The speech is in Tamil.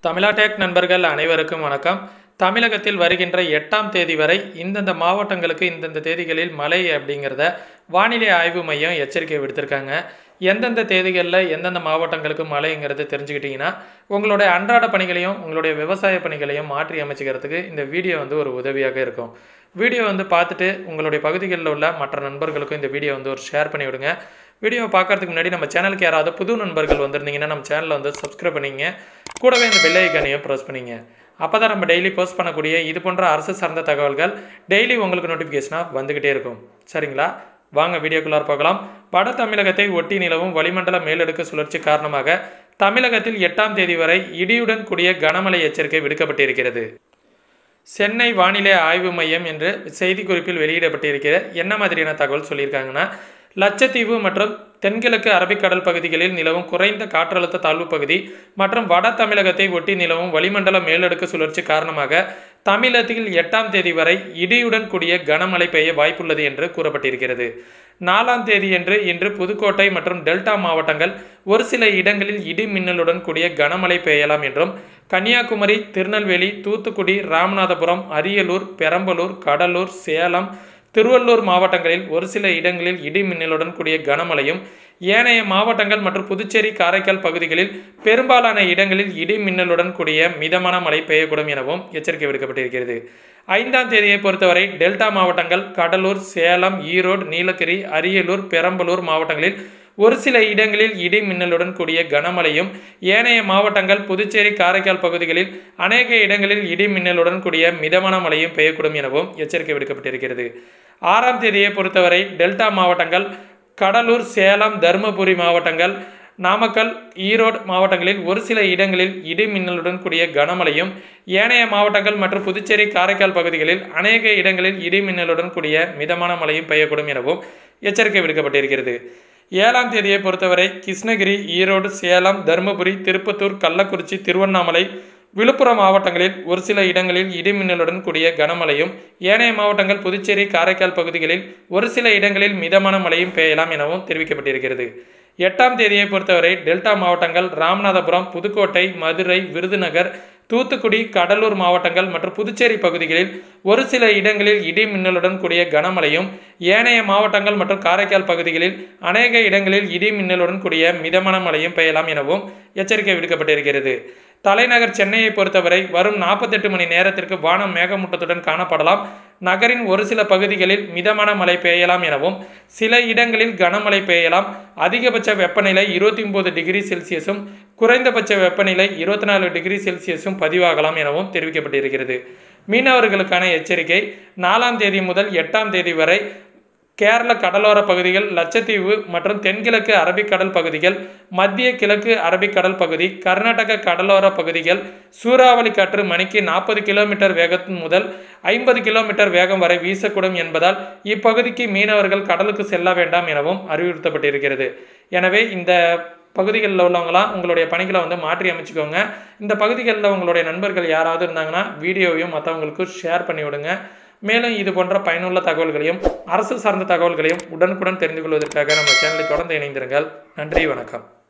தமிழா டெக் நண்பர்கள் அனைவருக்கும் வணக்கம் தமிழகத்தில் வருகின்ற எட்டாம் தேதி வரை இந்தந்த மாவட்டங்களுக்கு இந்தந்த தேதிகளில் மழை அப்படிங்கிறத வானிலை ஆய்வு மையம் எச்சரிக்கை விடுத்திருக்காங்க எந்தெந்த தேதிகளில் எந்தெந்த மாவட்டங்களுக்கு மழைங்கிறது தெரிஞ்சுக்கிட்டிங்கன்னா உங்களுடைய அன்றாட பணிகளையும் உங்களுடைய விவசாய பணிகளையும் மாற்றி அமைச்சிக்கிறதுக்கு இந்த வீடியோ வந்து ஒரு உதவியாக இருக்கும் வீடியோ வந்து பார்த்துட்டு உங்களுடைய பகுதிகளில் உள்ள மற்ற நண்பர்களுக்கும் இந்த வீடியோ வந்து ஒரு ஷேர் பண்ணி விடுங்க வீடியோ பார்க்கறதுக்கு முன்னாடி நம்ம சேனலுக்கு யாராவது புது நண்பர்கள் வந்திருந்தீங்கன்னா நம்ம சேனலை வந்து சப்ஸ்கிரைப் பண்ணிங்க கூடவே இந்த பெல் ஐக்கானையும் ப்ரெஸ் பண்ணிங்க அப்போ தான் நம்ம டெய்லி போஸ்ட் பண்ணக்கூடிய இது போன்ற அரசு சார்ந்த தகவல்கள் டெய்லி உங்களுக்கு நோட்டிஃபிகேஷனாக வந்துக்கிட்டே இருக்கும் சரிங்களா வாங்க வீடியோக்குள்ளார பார்க்கலாம் வட தமிழகத்தை ஒட்டி நிலவும் வளிமண்டல மேலடுக்கு சுழற்சி காரணமாக தமிழகத்தில் எட்டாம் தேதி வரை இடியுடன் கூடிய கனமழை எச்சரிக்கை விடுக்கப்பட்டிருக்கிறது சென்னை வானிலை ஆய்வு மையம் என்று செய்திக்குறிப்பில் வெளியிடப்பட்டிருக்கிற என்ன மாதிரியான தகவல் சொல்லியிருக்காங்கன்னா லட்சத்தீவு மற்றும் தென்கிழக்கு அரபிக்கடல் பகுதிகளில் நிலவும் குறைந்த காற்றழுத்த தாழ்வு பகுதி மற்றும் வட தமிழகத்தை ஒட்டி நிலவும் வளிமண்டல மேலடுக்கு சுழற்சி காரணமாக தமிழகத்தில் எட்டாம் தேதி வரை இடியுடன் கூடிய கனமழை பெய்ய வாய்ப்புள்ளது என்று கூறப்பட்டிருக்கிறது நாலாம் தேதியன்று இன்று புதுக்கோட்டை மற்றும் டெல்டா மாவட்டங்கள் ஒரு சில இடங்களில் இடி மின்னலுடன் கூடிய கனமழை பெய்யலாம் என்றும் கன்னியாகுமரி திருநெல்வேலி தூத்துக்குடி ராமநாதபுரம் அரியலூர் பெரம்பலூர் கடலூர் சேலம் திருவள்ளூர் மாவட்டங்களில் ஒரு சில இடங்களில் இடி மின்னலுடன் கூடிய கனமழையும் ஏனைய மாவட்டங்கள் மற்றும் புதுச்சேரி காரைக்கால் பகுதிகளில் பெரும்பாலான இடங்களில் இடி மின்னலுடன் கூடிய மிதமான மழை பெய்யக்கூடும் எனவும் எச்சரிக்கை விடுக்கப்பட்டிருக்கிறது ஐந்தாம் தேதியை பொறுத்தவரை டெல்டா மாவட்டங்கள் கடலூர் சேலம் ஈரோடு நீலகிரி அரியலூர் பெரம்பலூர் மாவட்டங்களில் ஒரு சில இடங்களில் இடி மின்னலுடன் கூடிய கனமழையும் ஏனைய மாவட்டங்கள் புதுச்சேரி காரைக்கால் பகுதிகளில் அநேக இடங்களில் இடி மின்னலுடன் கூடிய மிதமான மழையும் பெய்யக்கூடும் எனவும் எச்சரிக்கை விடுக்கப்பட்டிருக்கிறது ஆறாம் தேதியை பொறுத்தவரை டெல்டா மாவட்டங்கள் கடலூர் சேலம் தருமபுரி மாவட்டங்கள் நாமக்கல் ஈரோடு மாவட்டங்களில் ஒரு சில இடங்களில் இடி மின்னலுடன் கூடிய கனமழையும் ஏனைய மாவட்டங்கள் மற்றும் புதுச்சேரி காரைக்கால் பகுதிகளில் அநேக இடங்களில் இடி மின்னலுடன் கூடிய மிதமான மழையும் பெய்யக்கூடும் எனவும் எச்சரிக்கை விடுக்கப்பட்டிருக்கிறது ஏழாம் தேதியை பொறுத்தவரை கிருஷ்ணகிரி ஈரோடு சேலம் தருமபுரி திருப்பத்தூர் கள்ளக்குறிச்சி திருவண்ணாமலை விழுப்புரம் மாவட்டங்களில் ஒரு சில இடங்களில் இடிமின்னலுடன் கூடிய கனமழையும் ஏனைய மாவட்டங்கள் புதுச்சேரி காரைக்கால் பகுதிகளில் ஒரு சில இடங்களில் மிதமான மழையும் பெய்யலாம் எனவும் தெரிவிக்கப்பட்டிருக்கிறது எட்டாம் தேதியை பொறுத்தவரை டெல்டா மாவட்டங்கள் ராமநாதபுரம் புதுக்கோட்டை மதுரை விருதுநகர் தூத்துக்குடி கடலூர் மாவட்டங்கள் மற்றும் புதுச்சேரி பகுதிகளில் ஒரு சில இடங்களில் இடி மின்னலுடன் கூடிய கனமழையும் ஏனைய மாவட்டங்கள் மற்றும் காரைக்கால் பகுதிகளில் அநேக இடங்களில் இடி மின்னலுடன் கூடிய மிதமான மழையும் பெய்யலாம் எனவும் எச்சரிக்கை விடுக்கப்பட்டிருக்கிறது தலைநகர் சென்னையை பொறுத்தவரை வரும் நாற்பத்தெட்டு மணி நேரத்திற்கு வானம் மேகமூட்டத்துடன் காணப்படலாம் நகரின் ஒரு சில பகுதிகளில் மிதமான மழை பெய்யலாம் எனவும் சில இடங்களில் கனமழை பெய்யலாம் அதிகபட்ச வெப்பநிலை இருபத்தி ஒன்பது டிகிரி செல்சியஸும் குறைந்தபட்ச வெப்பநிலை இருபத்தி நாலு டிகிரி செல்சியஸும் பதிவாகலாம் எனவும் தெரிவிக்கப்பட்டிருக்கிறது மீனவர்களுக்கான எச்சரிக்கை நாலாம் தேதி முதல் எட்டாம் தேதி வரை கேரள கடலோர பகுதிகள் லட்சத்தீவு மற்றும் தென்கிழக்கு அரபிக்கடல் பகுதிகள் மத்திய கிழக்கு அரபிக்கடல் பகுதி கர்நாடக கடலோர பகுதிகள் சூறாவளி காற்று மணிக்கு நாற்பது கிலோமீட்டர் வேகத்தின் முதல் ஐம்பது கிலோமீட்டர் வேகம் வரை வீசக்கூடும் என்பதால் இப்பகுதிக்கு மீனவர்கள் கடலுக்கு செல்ல வேண்டாம் எனவும் அறிவுறுத்தப்பட்டிருக்கிறது எனவே இந்த பகுதிகளில் உள்ளவங்களாம் உங்களுடைய பணிகளை வந்து மாற்றி அமைச்சுக்கோங்க இந்த பகுதிகளில் உங்களுடைய நண்பர்கள் யாராவது இருந்தாங்கன்னா வீடியோவையும் மற்றவங்களுக்கு ஷேர் பண்ணி விடுங்க மேலும் இது போன்ற பயனுள்ள தகவல்களையும் அரசு சார்ந்த தகவல்களையும் உடனுக்குடன் தெரிந்து கொள்வதற்காக நம்ம சேனலை தொடர்ந்து இணைந்திருங்கள் நன்றி வணக்கம்